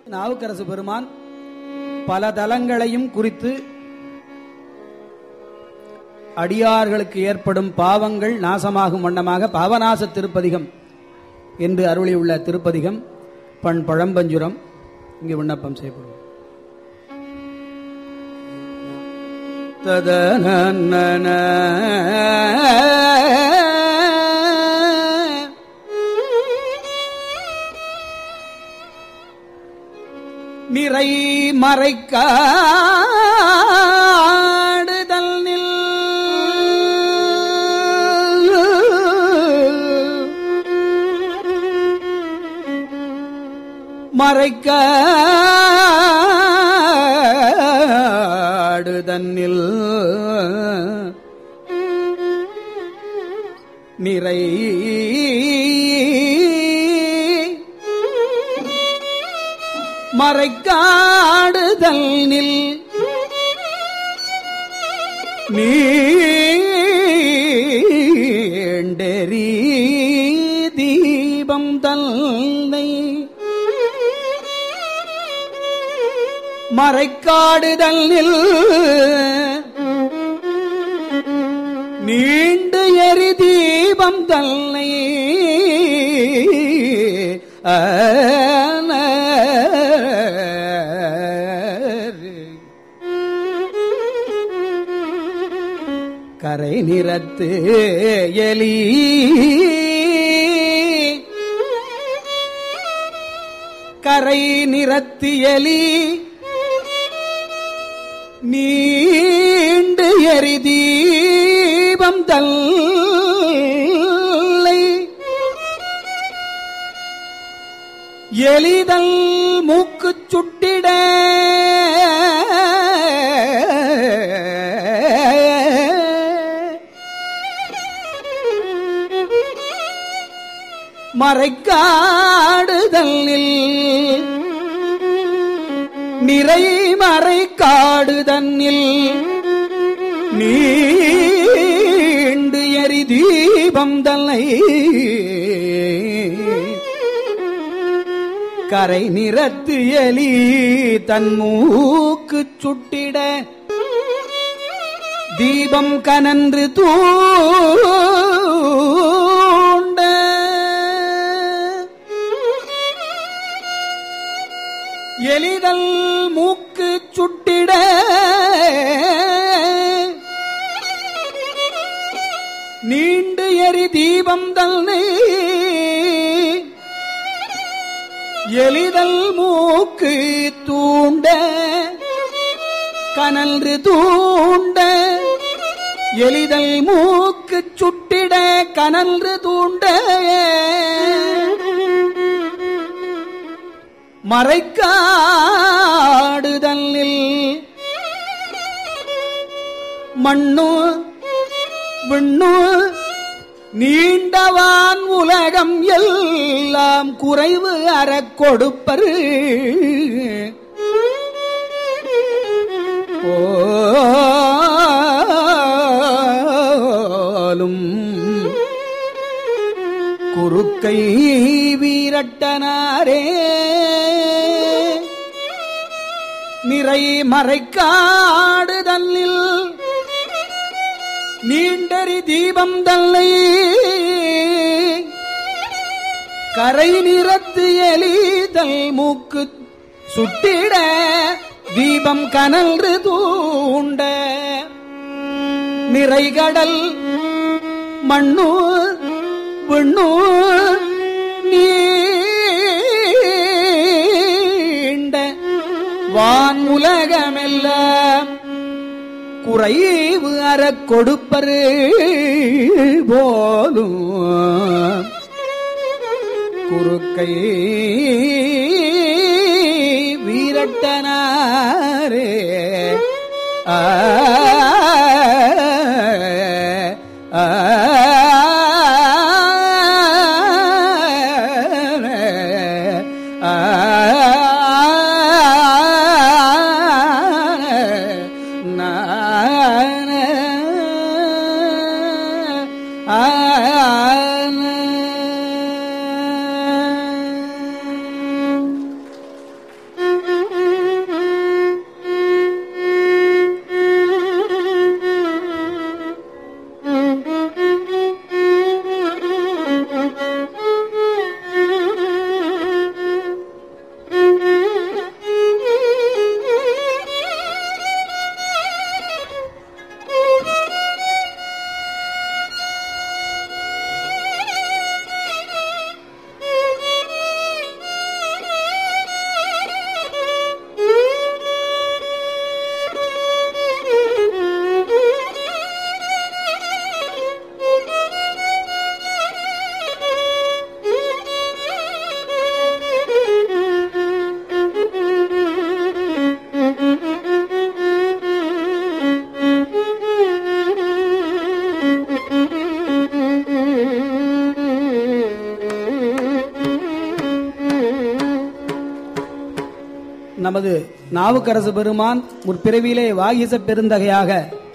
நாவுக்கரசு பெருமான் பல தலங்களையும் குறித்து அடியார்களுக்கு ஏற்படும் பாவங்கள் நாசமாகும் வண்ணமாக பாவநாச திருப்பதிகம் என்று அருளியுள்ள திருப்பதிகம் பண் பழம்பஞ்சுரம் இங்கு விண்ணப்பம் செய்யப்படும் ததன நிறை மறைக்காடுதல் நில் மறைக்காடு தன்னில் நிறை மறைக்காடுதல் நில் நீண்டெறி தீபம் தல்லை மறைக்காடுதல் நில் நீண்டு எரி தீபம் தல்லை கரை நிறத்து எலி கரை நிறத்து எலி நீண்டு எரி தீபம் தல்லை எலிதல் மூக்குச் சுட்டிட மறைக்காடுதல்லில் நிறை மறைக்காடு தன்னில் நீண்டு எரி தீபம் தன்னை கரை நிறத்து எலி தன் மூக்கு சுட்டிட தீபம் கனன்று தூண்ட எலிதல் மூக்கு சுட்டிட நீண்டு எரி தீபம் தல்னை எலிதல் மூக்கு தூண்ட கனன்று தூண்ட எலிதல் மூக்கு சுட்டிட கனன்று தூண்ட மறைக்காடுதல்லில் மண்ணு விண்ணு நீண்டவான் உலகம் எல்லாம் குறைவு அறக் கொடுப்பரு போலும் குறுக்கை வீரட்டனாரே நிறை மறைக்காடு தன்னில் நீண்டறி தீபம் தல்லை கரை நிறத்து எலிதல் மூக்கு சுட்டிட தீபம் கனன்று தூண்ட நிறைகடல் மண்ணு விண்ணு நீண்ட வான் உலகமெல்லாம் குறைவு அறக் கொடுப்பரு போலும் குறுக்கை வீரட்டனாரே ஆ ஆ ஆ நமது நாவுக்கரசு பெருமான் முற்பிறவியிலே வாகிச பெருந்தகையாக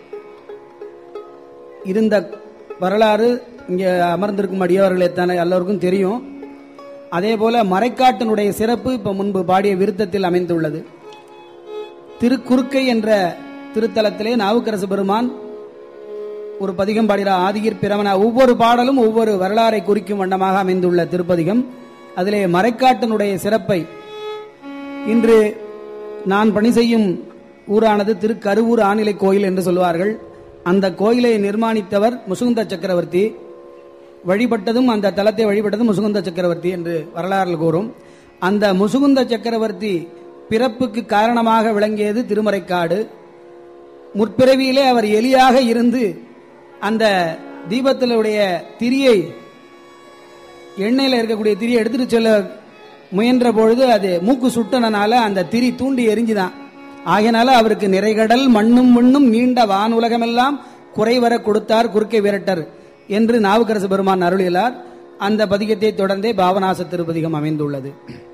இருந்த வரலாறு இங்கே அமர்ந்திருக்கும் அடியவர்களே தானே எல்லோருக்கும் தெரியும் அதே போல மறைக்காட்டினுடைய சிறப்பு இப்ப முன்பு பாடிய விருத்தத்தில் அமைந்துள்ளது திருக்குறுக்கை என்ற திருத்தலத்திலே நாவுக்கரசு பெருமான் ஒரு பதிகம் பாடுகிறார் ஆதிகிர் பிரமண ஒவ்வொரு பாடலும் ஒவ்வொரு வரலாறை குறிக்கும் வண்ணமாக அமைந்துள்ள திருப்பதிகம் அதிலே மறைக்காட்டினுடைய சிறப்பை இன்று நான் பணி செய்யும் ஊரானது திருக்கருவூர் ஆநிலை கோயில் என்று சொல்வார்கள் அந்த கோயிலை நிர்மாணித்தவர் முசுகுந்த சக்கரவர்த்தி வழிபட்டதும் அந்த தலத்தை வழிபட்டதும் முசுகுந்த சக்கரவர்த்தி என்று வரலாறு கூறும் அந்த முசுகுந்த சக்கரவர்த்தி பிறப்புக்கு காரணமாக விளங்கியது திருமறைக்காடு முற்பிறவியிலே அவர் எலியாக இருந்து அந்த தீபத்தினுடைய திரியை எண்ணெயில் இருக்கக்கூடிய திரியை எடுத்துட்டு செல்ல முயன்ற பொழுது அது மூக்கு சுட்டனனால அந்த திரி தூண்டி எரிஞ்சுதான் ஆகையினால அவருக்கு நிறைகடல் மண்ணும் மண்ணும் நீண்ட வானுலகமெல்லாம் குறைவர கொடுத்தார் குறுக்கை விரட்டர் என்று நாவுக்கரசு பெருமான் அருளிலார் அந்த பதிகத்தை தொடர்ந்தே பாவநாச திருப்பதிகம் அமைந்துள்ளது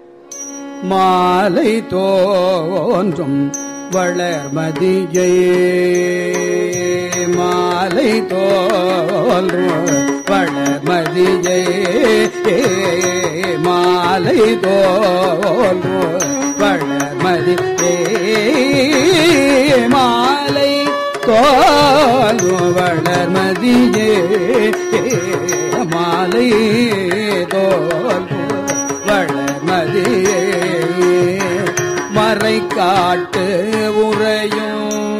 மாலை தோன்றும் வளர்மதியை மாலை தோன்றும் வளர்மதியை மாலை தோன்றும் வளர்மதியே மாலை தோன்றும் வளர்மதியே மாலை தோன்றும் வளர்மதியே மறை காட்டு உறையும்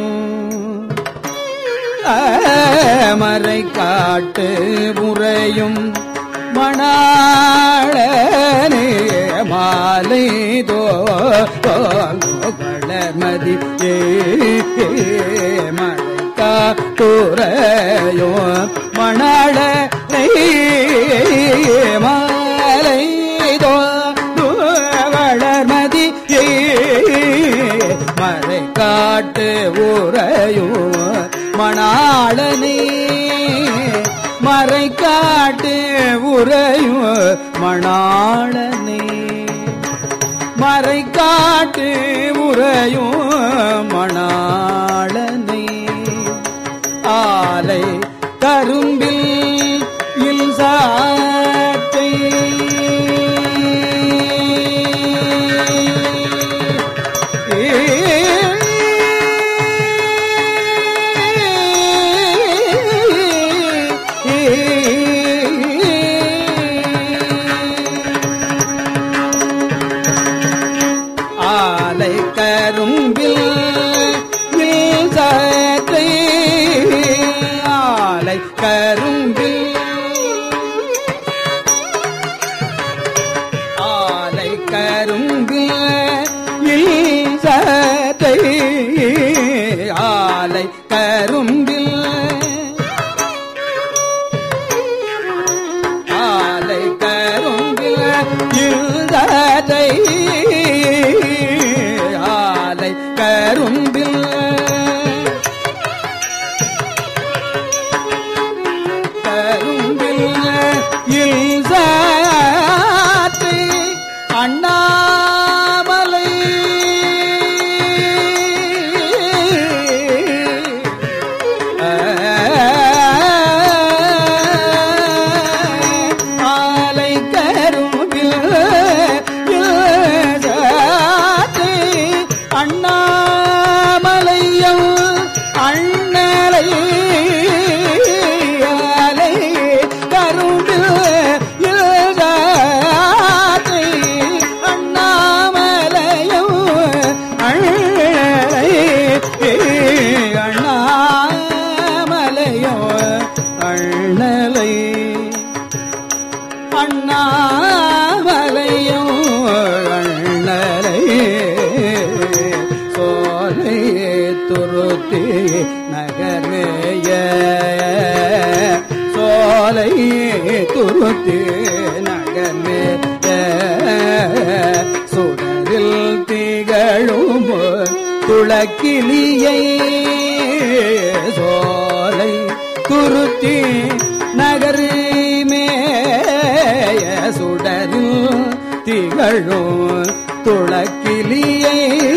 மறை காட்டு முறையும் மணாளனே மாலை தோளமதி மறை காட்டுரையோ மணாள மாலை தோ வளர்மதி மறை காட்டு உரையோ மணாளனே மறை காட்டு உரையும் மணாளனே மறை காட்டு உரையும் மணாளனே ஆலை கரும்பில் இல் சாத்தை ஆலை கரும்பில் சாத்தை ஆலை கரும்பில் ஆலை கரும்பில் சாத்தை ஆலை கரும்பில் ஆலை கரும்பில் இருந்ததை ஆலை கரும்பில் கரும்பில் இல்சாத்தை அண்ணாமலை ஆலை கரும்பில் இல்சாத்தை அண்ணாமலையம் அண்ணலை ஆலை கரும்பில் இல்சாத்தை அண்ணாமலையம் அண்ணலை அண்ணாமலையம் அண்ணலை அண்ணாமலையும் அண்ணலை சோலை துருத்தி நகரேய சோலை துருத்தி நகரேய சுடரில் திகழும் துளக்கிளியை சோலை துருத்தி நகருமே சுடரும் திகழும் துளக்கிளியை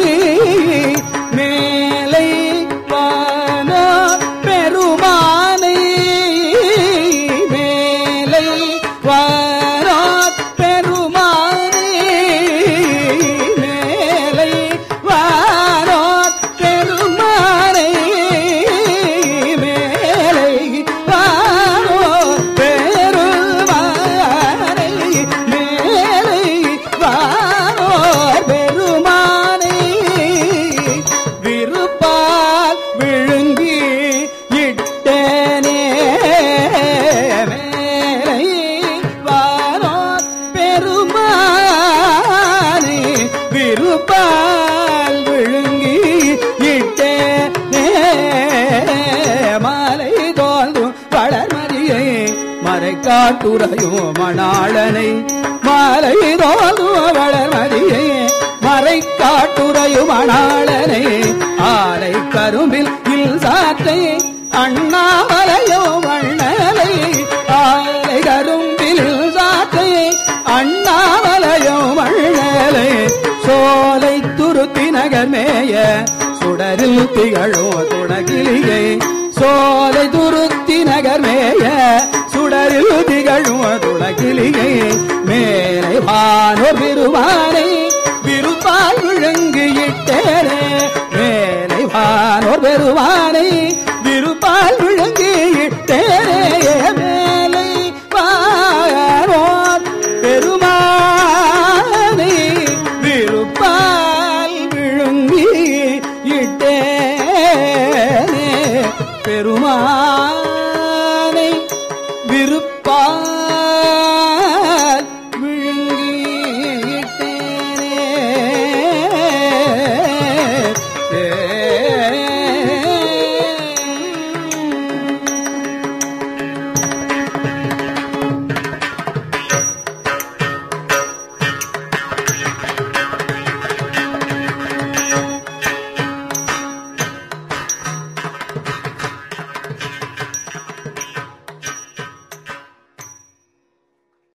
மறைக்காட்டுரையும் மணாளனை மாலை தோதும் வளர்மதியை மறைக்காட்டுரையும் மணாளனை ஆலை கரும்பில் இல் சாற்றை அண்ணாமலையோ மண்ணலை ஆலை கரும்பில் சாற்றை அண்ணாமலையோ மண்ணலை சோலை துருத்தி நகர்மேய சுடரில் திகழும் துணகிலியை சோலை துருத்தி நகர்மேய சுடரில் திகழும் துணகிலியை மேலை வானோர் பெருமானை விருப்பால் விழுங்கு இட்டேனே மேலை வானோர் பெருமானை